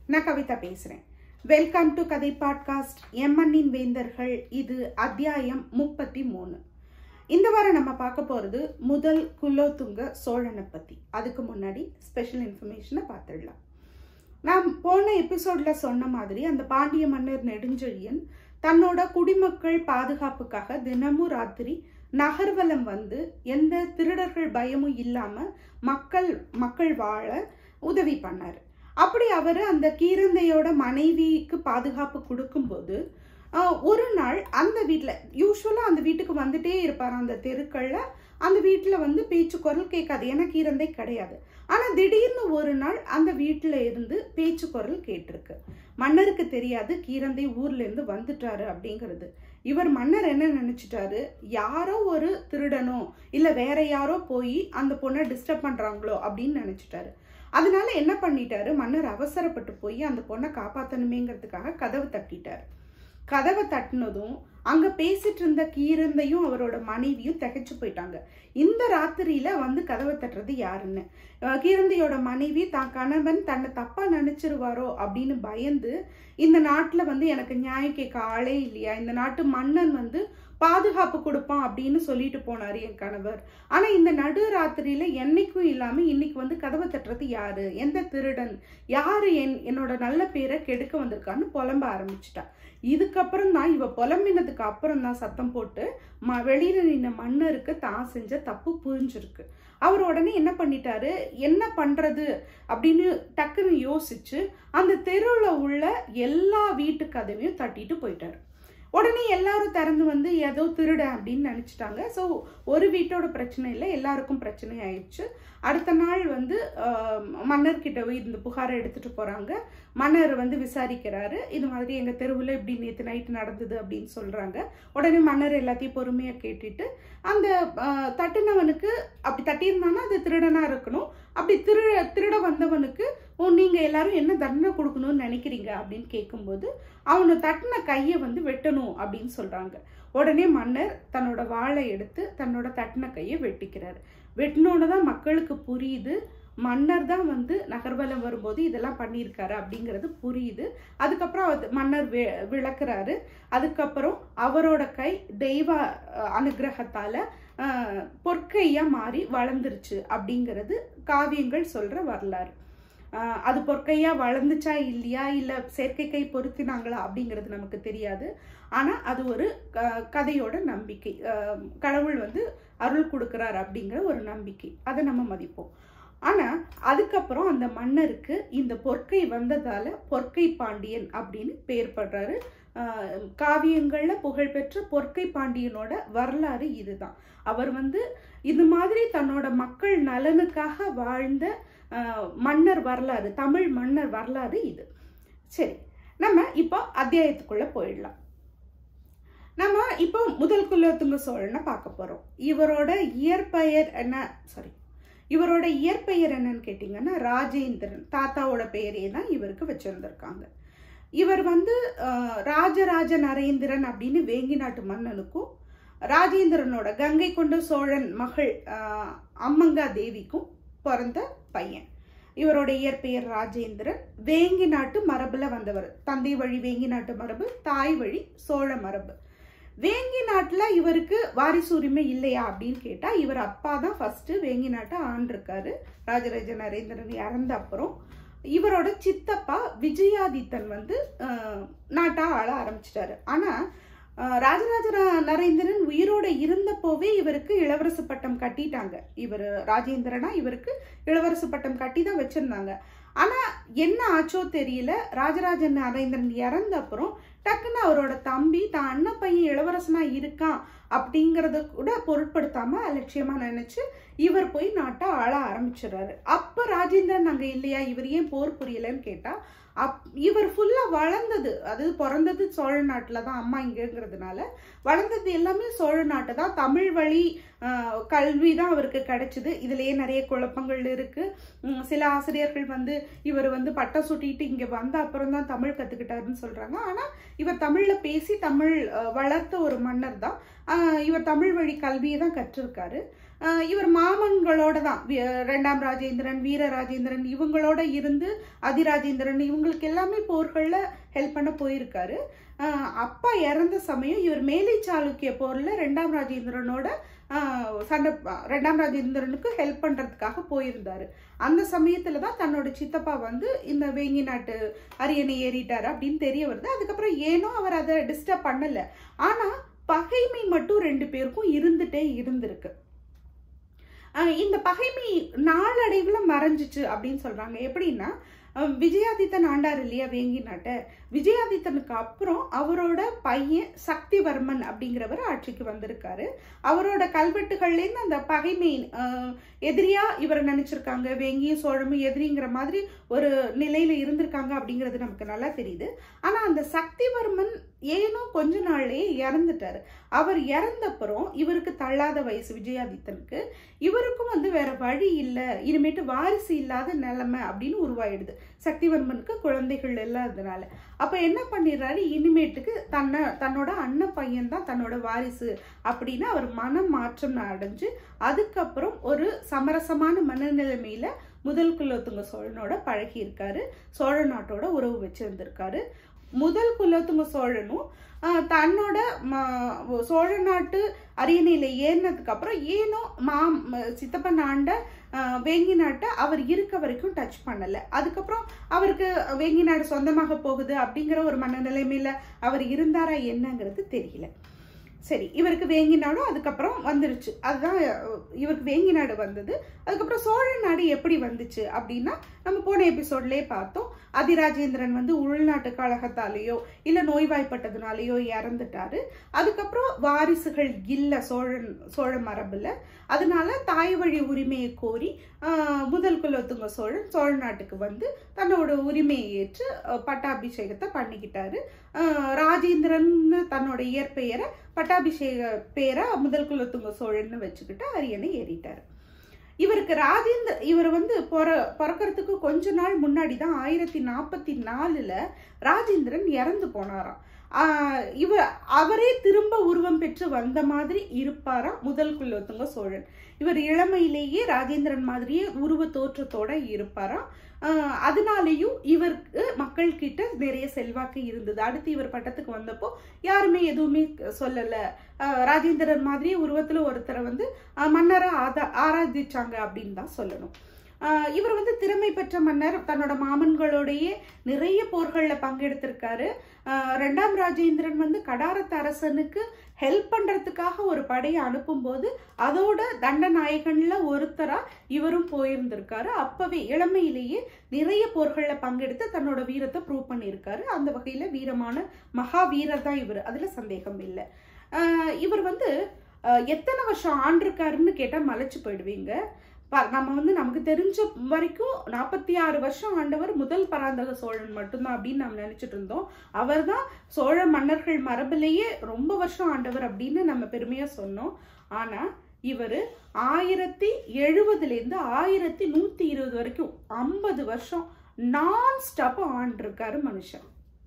நான் கவிதா பேசுறேன் welcome to கதை பாட்காஸ்ட் எம்மண்ணின் வேந்தர்கள் இது அத்தியாயம் முப்பத்தி மூணு இந்த வாரம் நம்ம பார்க்க போறது முதல் குலோத்துங்க சோழனை பத்தி அதுக்கு முன்னாடி ஸ்பெஷல் இன்ஃபர்மேஷனை பார்த்துடலாம் நான் போன எபிசோட்ல சொன்ன மாதிரி அந்த பாண்டிய மன்னர் நெடுஞ்செழியன் தன்னோட குடிமக்கள் பாதுகாப்புக்காக தினமும் ராத்திரி நகர்வலம் வந்து எந்த திருடர்கள் பயமும் இல்லாம மக்கள் மக்கள் வாழ உதவி பண்ணாரு அப்படி அவர் அந்த கீரந்தையோட மனைவிக்கு பாதுகாப்பு கொடுக்கும்போது ஆஹ், ஒரு நாள் அந்த வீட்டில் யூஸ்வலாக அந்த வீட்டுக்கு வந்துட்டே இருப்பார் அந்த தெருக்களில் அந்த வீட்டில் வந்து பேச்சு குரல் கேட்காது ஏன்னா கீரந்தை கிடையாது ஆனால் திடீர்னு ஒரு நாள் அந்த வீட்டில் இருந்து பேச்சு குரல் கேட்டிருக்கு மன்னருக்கு தெரியாது கீரந்தை ஊர்ல இருந்து வந்துட்டாரு அப்படிங்கிறது இவர் மன்னர் என்ன நினைச்சிட்டாரு யாரோ ஒரு திருடனோ இல்ல வேற யாரோ போய் அந்த பொண்ணை டிஸ்டர்ப் பண்றாங்களோ அப்படின்னு நினைச்சிட்டாரு அதனால என்ன பண்ணிட்டாரு மன்னர் அவசரப்பட்டு போய் அந்த பொண்ணை காப்பாத்தணுமேங்கிறதுக்காக கதவு தட்டிட்டாரு கதவை தட்டினதும் அங்க பேசிட்டு இருந்த கீரந்தையும் அவரோட மனைவியும் திகைச்சு போயிட்டாங்க இந்த ராத்திரியில வந்து கதவை தட்டுறது யாருன்னு அஹ் கீரந்தையோட மனைவி தான் கணவன் தன்னை தப்பா நினைச்சிருவாரோ அப்படின்னு பயந்து இந்த நாட்டுல வந்து எனக்கு நியாயம் கேட்க ஆளே இல்லையா இந்த நாட்டு மன்னன் வந்து பாதுகாப்பு கொடுப்பான் அப்படின்னு சொல்லிட்டு போனாரு என் கணவர் ஆனா இந்த நடு ராத்திரியில என்னைக்கும் இல்லாம இன்னைக்கு வந்து கதவை தட்டுறது யாரு எந்த திருடன் யாரு என் என்னோட நல்ல பேரை கெடுக்க வந்திருக்கான்னு புலம்ப ஆரம்பிச்சிட்டா இதுக்கப்புறம் தான் இவ புலம்பினதுக்கு அப்புறம் தான் சத்தம் போட்டு ம வெளியில நின்ன மன்னருக்கு தான் செஞ்ச தப்பு புரிஞ்சிருக்கு அவர் உடனே என்ன பண்ணிட்டாரு என்ன பண்றது அப்படின்னு டக்குன்னு யோசிச்சு அந்த தெருவுல உள்ள எல்லா வீட்டு கதவையும் தட்டிட்டு போயிட்டாரு உடனே எல்லாரும் திறந்து வந்து ஏதோ திருட அப்படின்னு நினைச்சிட்டாங்க ஸோ ஒரு வீட்டோட பிரச்சனை இல்லை எல்லாருக்கும் பிரச்சனை ஆயிடுச்சு அடுத்த நாள் வந்து ஆஹ், மன்னர்கிட்ட போய் இந்த புகாரை எடுத்துட்டு போறாங்க மன்னர் வந்து விசாரிக்கிறாரு இது மாதிரி எங்க தெருவில் இப்படி நேற்று நைட்டு நடந்தது அப்படின்னு சொல்றாங்க உடனே மன்னர் எல்லாத்தையும் பொறுமையா கேட்டுட்டு அந்த ஆஹ், தட்டுனவனுக்கு அப்படி தட்டியிருந்தானா அது திருடனா இருக்கணும் அப்படி திருட திருட வந்தவனுக்கு ஓ நீங்க எல்லாரும் என்ன தண்டனை கொடுக்கணும்னு நினைக்கிறீங்க அப்படின்னு கேட்கும்போது அவனை தட்டின கையை வந்து வெட்டணும் அப்படின்னு சொல்றாங்க உடனே மன்னர் தன்னோட வாளை எடுத்து தன்னோட தட்டின கையை வெட்டிக்கிறாரு வெட்டினோன்னு தான் மக்களுக்கு புரியுது மன்னர் தான் வந்து நகர்வலம் வரும்போது இதெல்லாம் பண்ணியிருக்காரு அப்படிங்கிறது புரியுது அதுக்கப்புறம் அது மன்னர் வி விளக்குறாரு அதுக்கப்புறம் அவரோட கை தெய்வ அஹ், அனுக்கிரகத்தால அஹ், பொற்கையா மாறி வளர்ந்துருச்சு அப்படிங்கிறது காவியங்கள் சொல்ற வரலாறு ஆஹ் அது பொற்கையா வளர்ந்துச்சா இல்லையா இல்ல செயற்கை கை பொருத்தினாங்களா அப்படிங்கிறது நமக்கு தெரியாது ஆனா அது ஒரு க- கதையோட நம்பிக்கை ஆஹ் கடவுள் வந்து அருள் கொடுக்கிறார் அப்படிங்கிற ஒரு நம்பிக்கை அதை நம்ம மதிப்போம் ஆனா அதுக்கப்புறம் அந்த மன்னருக்கு இந்த பொற்கை வந்ததால பொற்கை பாண்டியன் அப்படின்னு பெயர் படுறாரு ஆஹ் காவியங்கள்ல புகழ்பெற்ற பொற்கை பாண்டியனோட வரலாறு இதுதான் அவர் வந்து இது மாதிரி தன்னோட மக்கள் நலனுக்காக வாழ்ந்த ஆஹ் மன்னர் வரலாறு தமிழ் மன்னர் வரலாறு இது சரி நம்ம இப்போ அத்தியாயத்துக்குள்ள போயிடலாம் நம்ம இப்போ முதல் குலோத்துங்க சோழனை பார்க்க போறோம் இவரோட இயற்பெயர் என்ன சாரி இவரோட இயற்பெயர் என்னன்னு கேட்டிங்கன்னா ராஜேந்திரன் தாத்தாவோட பெயரே தான் இவருக்கு வச்சிருந்திருக்காங்க இவர் வந்து ஆஹ், ராஜராஜ நரேந்திரன் அப்படின்னு வேங்கி நாட்டு மன்னனுக்கும் ராஜேந்திரனோட கங்கை கொண்ட சோழன் மகள் ஆஹ், அம்மங்கா தேவிக்கும் பிறந்த பையன் இவரோட இயற்பெயர் ராஜேந்திரன் வேங்கி நாட்டு மரபுல வந்தவர் தந்தை வழி வேங்கி நாட்டு மரபு தாய் வழி சோழ மரபு வேங்கி நாட்டுல இவருக்கு வாரிசு உரிமை இல்லையா அப்படின்னு கேட்டா இவர் அப்பா தான் ஃபர்ஸ்ட் வேங்கி நாட்டை ஆண்டிருக்காரு ராஜராஜ நரேந்திரன் இறந்த அப்புறம் இவரோட சித்தப்பா விஜயாதித்தன் வந்து அஹ், நாட்டா ஆள ஆரம்பிச்சிட்டாரு ஆனா அஹ், ராஜராஜ ந- நரேந்திரன் உயிரோட இருந்தப்போவே இவருக்கு இளவரசு பட்டம் கட்டிட்டாங்க இவர் ராஜேந்திரனா இவருக்கு இளவரசு பட்டம் கட்டி தான் வச்சிருந்தாங்க ஆனா என்ன ஆச்சோ தெரியல ராஜராஜ நரேந்திரன் இறந்த அப்புறம் டக்குன்னு அவரோட தம்பி தான் அண்ணன் பையன் இளவரசனா இருக்கான் அப்படிங்கறத கூட பொருட்படுத்தாம அலட்சியமா நினைச்சு இவர் போய் நாட்டை ஆள ஆரம்பிச்சிடுறாரு அப்ப ராஜேந்திரன் அங்க இல்லையா இவர் ஏன் போர் புரியலன்னு கேட்டா அப் இவர் ஃபுல்லா வளர்ந்தது அது பிறந்தது சோழ நாட்டுல தான் அம்மா இங்கங்கிறதுனால வளர்ந்தது எல்லாமே சோழ நாட்டு தான் தமிழ் வழி ஆஹ், கல்வி தான் அவருக்கு கிடைச்சது இதுலயே நிறைய குழப்பங்கள் இருக்கு உம், சில ஆசிரியர்கள் வந்து இவர் வந்து பட்டம் சுட்டிட்டு இங்க வந்த அப்புறம் தான் தமிழ் கத்துக்கிட்டாருன்னு சொல்றாங்க ஆனா இவர் தமிழ்ல பேசி தமிழ் ஆஹ், வளர்த்த ஒரு மன்னர் தான் ஆஹ், இவர் தமிழ் வழி கல்வியை தான் கற்றிருக்காரு ஆஹ் இவர் மாமன்களோட தான் வி- ரெண்டாம் ராஜேந்திரன் வீர ராஜேந்திரன் இவங்களோட இருந்து அதிராஜேந்திரன் இவங்களுக்கு எல்லாமே போர்கள்ல ஹெல்ப் பண்ண போயிருக்காரு ஆஹ் அப்பா இறந்த சமயம் இவர் மேலை சாளுக்கிய போர்ல ரெண்டாம் ராஜேந்திரனோட ஆஹ் சண்டை ரெண்டாம் ராஜேந்திரனுக்கு ஹெல்ப் பண்றதுக்காக போயிருந்தாரு அந்த சமயத்துல தான் தன்னோட சித்தப்பா வந்து இந்த வேங்கி நாட்டு அரியணை ஏறிட்டாரு அப்படின்னு தெரிய வருது அதுக்கப்புறம் ஏனோ அவர் அதை டிஸ்டர்ப் பண்ணல ஆனா பகைமை மட்டும் ரெண்டு பேருக்கும் இருந்துட்டே இருந்திருக்கு ஆஹ் இந்த பகைமை நாளடைவுல மறைஞ்சிச்சு அப்படின்னு சொல்றாங்க எப்படின்னா அஹ் விஜயாதித்தன் ஆண்டார் இல்லையா வேங்கி நாட்டை விஜயாதித்தனுக்கு அப்புறம் அவரோட பையன் சக்திவர்மன் அப்படிங்கிறவர் ஆட்சிக்கு வந்திருக்காரு அவரோட கல்வெட்டுகள்லேருந்து அந்த பகைமை அஹ், எதிரியா இவரை நினைச்சிருக்காங்க வேங்கியும் சோழமும் எதிரிங்கிற மாதிரி ஒரு நிலையில இருந்திருக்காங்க அப்படிங்கிறது நமக்கு நல்லா தெரியுது ஆனா அந்த சக்திவர்மன் ஏனோ கொஞ்ச நாள்லயே இறந்துட்டாரு அவர் இறந்தப்புறம் இவருக்கு தள்ளாத வயசு விஜயாதித்தனுக்கு இவருக்கும் வந்து வேற வழி இல்லை இனிமேட்டு வாரிசு இல்லாத நிலைமை அப்படின்னு உருவாயிடுது சக்திவர்மனுக்கு குழந்தைகள் இல்லாததுனால அப்ப என்ன பண்ணிடுறாரு இனிமேட்டுக்கு தன்னை தன்னோட அண்ணன் பையன் தான் தன்னோட வாரிசு அப்படின்னு அவர் மனம் மாற்றம் அடைஞ்சு அதுக்கப்புறம் ஒரு சமரசமான மனநிலைமையில முதல் குலோத்துங்க சோழனோட பழகி இருக்காரு சோழ நாட்டோட உறவு வச்சிருந்திருக்காரு முதல் குலோத்துங்க சோழனும் ஆஹ், தன்னோட ம- சோழ நாட்டு அரியணையில ஏறினதுக்கு அப்புறம் ஏனோ மா ம- சித்தப்பன் ஆண்ட ஆஹ், வேங்கி நாட்டை அவர் இருக்க வரைக்கும் டச் பண்ணல அதுக்கப்புறம் அவருக்கு வேங்கி நாடு சொந்தமாக போகுது அப்படிங்கிற ஒரு மனநிலைமையில அவர் இருந்தாரா என்னங்கிறது தெரியல சரி இவருக்கு வேங்கி நாடும் அதுக்கப்புறம் வந்துருச்சு அதுதான் அஹ், இவருக்கு வேங்கி நாடு வந்தது அதுக்கப்புறம் சோழ நாடு எப்படி வந்துச்சு அப்படின்னா நம்ம போன எபிசோட்லயே பார்த்தோம் அதிராஜேந்திரன் வந்து உள்நாட்டு கழகத்தாலேயோ இல்ல நோய்வாய்ப்பட்டதுனாலேயோ இறந்துட்டாரு அதுக்கப்புறம் வாரிசுகள் இல்ல சோழன் சோழ மரபுல அதனால தாய் வழி உரிமையை கோரி ஆஹ், முதல் குலோத்துங்க சோழன் சோழ நாட்டுக்கு வந்து தன்னோட உரிமையை ஏற்று அஹ், பட்டாபிஷேகத்தை பண்ணிக்கிட்டாரு ஆஹ், ராஜேந்திரன் தன்னோட இயற்பெயரை பட்டாபிஷேக பேரை முதல் குலோத்துங்க சோழன்னு வச்சுக்கிட்டு அரியணை ஏறிட்டாரு இவருக்கு ராஜேந்திர இவர் வந்து பொற பிறக்கறதுக்கு கொஞ்ச நாள் முன்னாடி தான் ஆயிரத்தி நாற்பத்தி நாலுல ராஜேந்திரன் இறந்து போனாராம் ஆஹ் இவ அவரே திரும்ப உருவம் பெற்று வந்த மாதிரி இருப்பாராம் முதல் குலோத்துங்க சோழன் இவர் இளமையிலேயே ராஜேந்திரன் மாதிரியே உருவ தோற்றத்தோட இருப்பாராம் ஆஹ் அதனாலேயும் இவருக்கு மக்கள் கிட்ட நிறைய செல்வாக்கு இருந்தது அடுத்து இவர் பட்டத்துக்கு வந்தப்போ யாருமே எதுவுமே சொல்லல ஆஹ் ராஜேந்திரன் மாதிரியே உருவத்துல ஒருத்தரை வந்து ஆஹ் மன்னரை ஆதா ஆராதிச்சாங்க அப்படின்னு தான் சொல்லணும் ஆஹ் இவர் வந்து திறமை பெற்ற மன்னர் தன்னோட மாமன்களோடையே நிறைய போர்கள்ல பங்கெடுத்திருக்காரு ஆஹ் ரெண்டாம் ராஜேந்திரன் வந்து கடாரத்து அரசனுக்கு ஹெல்ப் பண்றதுக்காக ஒரு படையை அனுப்பும்போது அதோட தண்டநாயகன்ல ஒருத்தரா இவரும் போயிருந்திருக்காரு அப்பவே இளமையிலேயே நிறைய போர்கள்ல பங்கெடுத்து தன்னோட வீரத்தை ப்ரூவ் பண்ணியிருக்காரு அந்த வகையில வீரமான மகா வீரர் தான் இவர் அதுல சந்தேகம் இல்லை ஆஹ் இவர் வந்து ஆஹ் எத்தனை வருஷம் ஆண்டிருக்காருன்னு கேட்டா மலைச்சு போயிடுவீங்க ப- நம்ம வந்து நமக்கு தெரிஞ்ச வரைக்கும் நாற்பத்தி ஆறு வருஷம் ஆண்டவர் முதல் பராந்தக சோழன் மட்டும்தான் அப்படின்னு நம்ம நினைச்சிட்டு இருந்தோம் அவர்தான் சோழ மன்னர்கள் மரபிலேயே ரொம்ப வருஷம் ஆண்டவர் அப்படின்னு நம்ம பெருமையா சொன்னோம் ஆனா இவர் ஆயிரத்தி எழுபதுல இருந்து ஆயிரத்தி நூத்தி இருபது வரைக்கும் ஐம்பது வருஷம் நான் ஸ்டாப் ஆண்டிருக்காரு மனுஷன்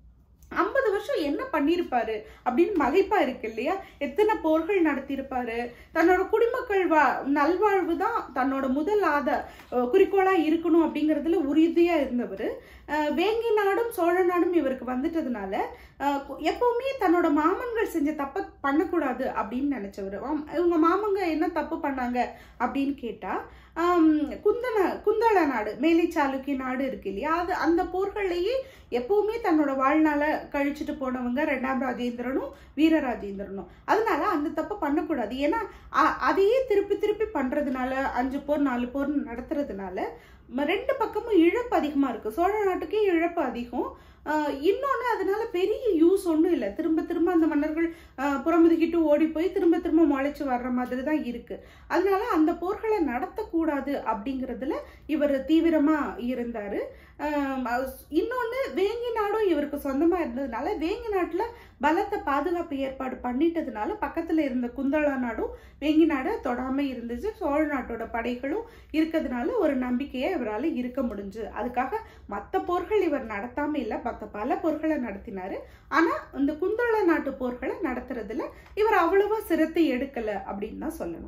ஐம்பது வருஷம் என்ன பண்ணியிருப்பாரு அப்படின்னு மலைப்பா இருக்கு இல்லையா எத்தனை போர்கள் நடத்தியிருப்பாரு தன்னோட குடிமக்கள் வா நல்வாழ்வு தான் தன்னோட முதல் ஆத அஹ், குறிக்கோளா இருக்கணும் அப்படிங்கிறதுல உறுதியா இருந்தவர் வேங்கி நாடும் சோழ நாடும் இவருக்கு வந்துட்டதுனால அஹ், கு- எப்பவுமே தன்னோட மாமன்கள் செஞ்ச தப்ப பண்ணக்கூடாது அப்படின்னு நினைச்சவர் இவங்க மாமங்க என்ன தப்பு பண்ணாங்க அப்படின்னு கேட்டா ஆம், குந்தன குந்தள நாடு மேலை சாளுக்கிய நாடு இருக்கு இல்லையா அது அந்த போர்கள்லயே எப்பவுமே தன்னோட வாழ்நாளை கழிச்சுட்டு போனவங்க ரெண்டாம் ராஜேந்திரனும் வீரராஜேந்திரனும் அதனால அந்த தப்பை பண்ணக்கூடாது ஏன்னா அ- அதையே திருப்பி திருப்பி பண்றதுனால அஞ்சு போர் நாலு போர் நடத்துறதுனால ம- ரெண்டு பக்கமும் இழப்பு அதிகமா இருக்கு சோழ நாட்டுக்கே இழப்பு அதிகம் ஆஹ் இன்னொன்னு அதனால பெரிய யூஸ் ஒன்றும் இல்லை திரும்ப திரும்ப அந்த மன்னர்கள் ஆஹ் புறமுதுகிட்டு ஓடி போய் திரும்ப திரும்ப முளைச்சு வர்ற மாதிரி தான் இருக்கு அதனால அந்த போர்களை நடத்தக்கூடாது அப்படிங்கிறதுல இவர் தீவிரமா இருந்தாரு ஆஹ் இன்னொன்னு வேங்கி நாடும் இவருக்கு சொந்தமா இருந்ததுனால வேங்கி நாட்டுல பலத்த பாதுகாப்பு ஏற்பாடு பண்ணிட்டதுனால பக்கத்துல இருந்த குந்தள நாடும் வேங்கி நாடை தொடாம இருந்துச்சு சோழ நாட்டோட படைகளும் இருக்கிறதுனால ஒரு நம்பிக்கையை இவரால் இருக்க முடிஞ்சு அதுக்காக மற்ற போர்கள் இவர் நடத்தாம இல்லை மற்ற பல போர்களை நடத்தினாரு ஆனா இந்த குந்தள நாட்டு போர்களை நடத்துறதுல இவர் அவ்வளவா சிரத்தை எடுக்கல அப்படின்னு தான் சொல்லணும்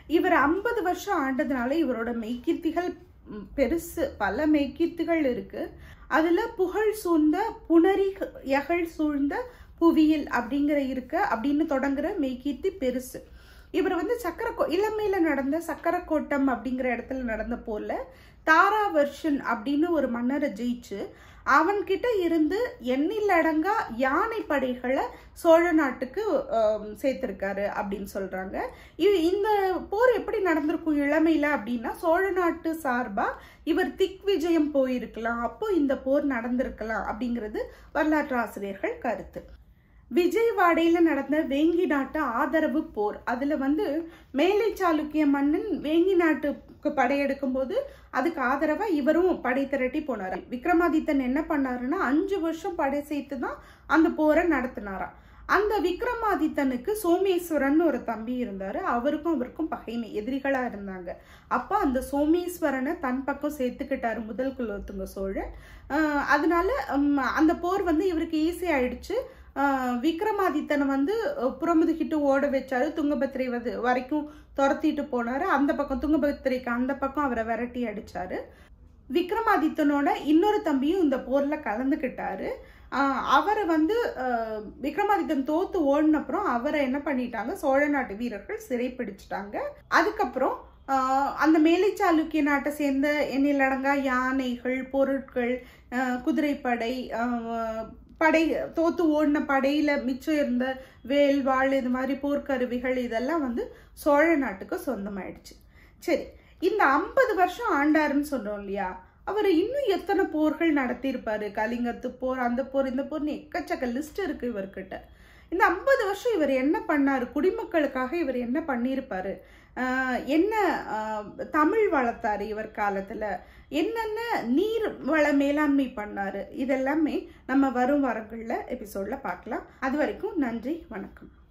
இவர் ஐம்பது வருஷம் ஆண்டதுனால இவரோட மெய்கீர்த்திகள் ம், பெருசு பல மெய்கீர்த்திகள் இருக்கு அதுல புகழ் சூழ்ந்த புணரி யகழ் சூழ்ந்த புவியில் அப்படிங்கிற இருக்க அப்படின்னு தொடங்குற மெய்கீர்த்தி பெருசு இவர் வந்து சக்கரக்கோ இளமையில நடந்த சக்கரக்கோட்டம் அப்படிங்கிற இடத்துல நடந்த போல தாராவர்ஷன் அப்படின்னு ஒரு மன்னரை ஜெயிச்சு அவன்கிட்ட இருந்து எண்ணிலடங்கா யானை படைகளை சோழ நாட்டுக்கு ஆம், சேர்த்திருக்காரு அப்படின்னு சொல்றாங்க இ- இந்த போர் எப்படி நடந்திருக்கும் இளமையில அப்படின்னா சோழ நாட்டு சார்பா இவர் திக் விஜயம் போயிருக்கலாம் அப்போ இந்த போர் நடந்திருக்கலாம் அப்படிங்கிறது வரலாற்று ஆசிரியர்கள் கருத்து விஜயவாடையில நடந்த வேங்கி நாட்டு ஆதரவு போர் அதுல வந்து மேலை சாளுக்கிய மன்னன் வேங்கி நாட்டுக்கு படையெடுக்கும் போது அதுக்கு ஆதரவா இவரும் படை திரட்டி போனாரு விக்ரமாதித்தன் என்ன பண்ணாருன்னா அஞ்சு வருஷம் படை சேர்த்து தான் அந்த போரை நடத்தினாராம் அந்த விக்ரமாதித்தனுக்கு சோமேஸ்வரன் ஒரு தம்பி இருந்தாரு அவருக்கும் அவருக்கும் பகைமை எதிரிகளா இருந்தாங்க அப்ப அந்த சோமேஸ்வரனை தன் பக்கம் சேர்த்துக்கிட்டாரு முதல் குலோத்துங்க சோழன் ஆஹ் அதனால உம், அந்த போர் வந்து இவருக்கு ஈஸி ஆயிடுச்சு ஆஹ் விக்ரமாதித்தனை வந்து அஹ், புறமுதுகிட்டு ஓட வச்சாரு துங்கபத்திரை வந்து வரைக்கும் துரத்திட்டு போனாரு அந்த பக்கம் துங்கபத்திரைக்கு அந்த பக்கம் அவரை விரட்டி அடிச்சாரு விக்ரமாதித்தனோட இன்னொரு தம்பியும் இந்த போர்ல கலந்துக்கிட்டாரு ஆஹ் அவரை வந்து ஆஹ் விக்ரமாதித்தன் தோத்து ஓடினப்புறம் அவரை என்ன பண்ணிட்டாங்க சோழ நாட்டு வீரர்கள் சிறைப்பிடிச்சிட்டாங்க அதுக்கப்புறம் ஆஹ் அந்த மேலை சாளுக்கிய நாட்டை சேர்ந்த எண்ணிலடங்கா யானைகள் பொருட்கள் ஆஹ் குதிரைப்படை ஆஹ் படை தோத்து ஓடின படையில மிச்சம் இருந்த வேல் வாள் இது மாதிரி போர்க்கருவிகள் இதெல்லாம் வந்து சோழ நாட்டுக்கு சொந்தமாயிடுச்சு சரி இந்த ஐம்பது வருஷம் ஆண்டாருன்னு சொன்னோம் இல்லையா அவர் இன்னும் எத்தனை போர்கள் நடத்தியிருப்பாரு கலிங்கத்து போர் அந்த போர் இந்த போர்னு எக்கச்சக்க லிஸ்ட் இருக்கு இவர்கிட்ட இந்த ஐம்பது வருஷம் இவர் என்ன பண்ணாரு குடிமக்களுக்காக இவர் என்ன பண்ணியிருப்பாரு ஆஹ் என்ன ஆஹ் தமிழ் வளர்த்தாரு இவர் காலத்துல என்னென்ன நீர் வள மேலாண்மை பண்ணாரு இதெல்லாமே நம்ம வரும் வாரங்கள்ல எபிசோட்ல பார்க்கலாம் அது வரைக்கும் நன்றி வணக்கம்